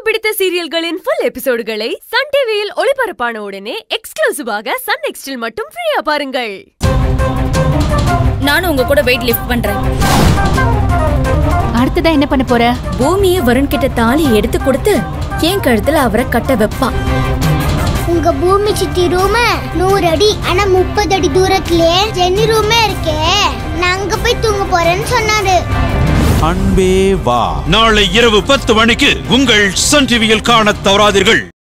பிடித்த சீரியல்களின் full எபிசோடுகளை Sun டிவியில் ஒளிபரப்பான உடனே எக்ஸ்க்ளூசிவாக சன் நெக்ஸ்டில் மட்டும் ஃப்ரீயா பாருங்கள் நானும் உங்க கூட வெயிட் லிஃப்ட் பண்றேன் அடுத்ததா என்ன பண்ண போற பூமியை வருண் கிட்ட தாலி எடுத்து கொடுத்து என் கழுத்துல அவரை கட்ட வைப்பான் உங்க பூமி சித்தி ரூம் நூறு அடி ஆனா முப்பது அடி தூரத்திலே ஜென்னி ரூமே இருக்கே நான் அங்க போய் தூங்க போறேன்னு சொன்னாரு அன்பே வா நாளை இரவு பத்து மணிக்கு உங்கள் சன் டிவியில் காணத் தவறாதீர்கள்